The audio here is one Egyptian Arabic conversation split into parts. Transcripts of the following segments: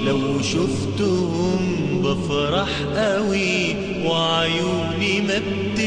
لو شفتهم بفرح قوي وعيوني ما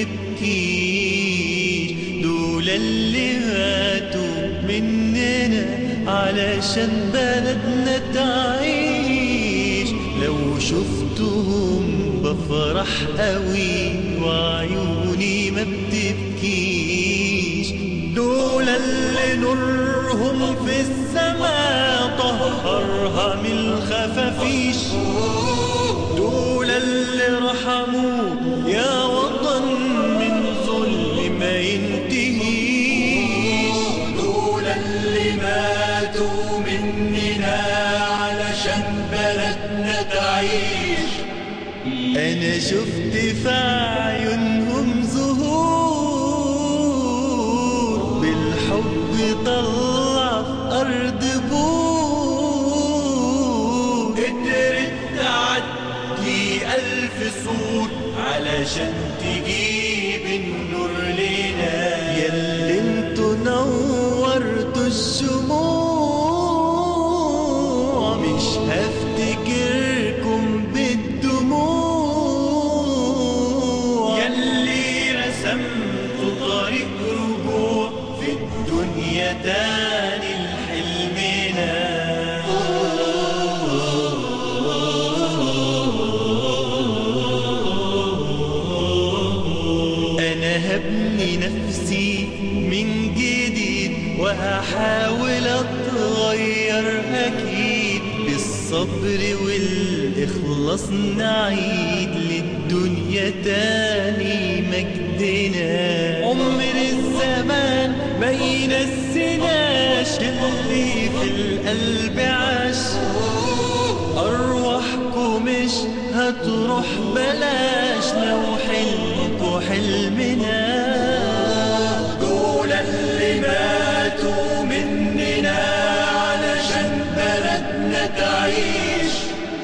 بتبكيش دول اللي ماتوا مننا علشان بلدنا تعيش لو شفتهم بفرح قوي وعيوني ما بتبكيش دول اللي نورهم في السماء طهرها من الخفافيش دول اللي رحموا يا وطن من ظلم ما ينتهيش دول اللي ماتوا مننا علشان بلدنا تعيش أنا شفت في عيونهم زهور بالحب طلع في أرض بور قدرت تعدي ألف سور علشان تجيب النور لنا ياللي انتوا نورتوا الشموع مش هفتكركم بالدموع يلي رسمت طريق رجوع في الدنيا تاني لحلمنا أنا هبني نفسي من جديد وهحاول أتغير أكيد بالصبر والإخلاص نعيد للدنيا تاني مجدنا عمر الزمان ما ينسيناش اللي في القلب عاش أرواحكم مش هتروح بلاش لو حلمكوا حلمنا دول اللي ماتوا مننا علشان بلدنا تعيش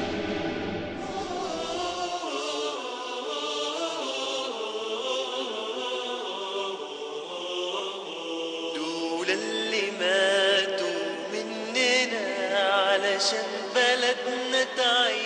دول اللي ماتوا مننا علشان بلدنا تعيش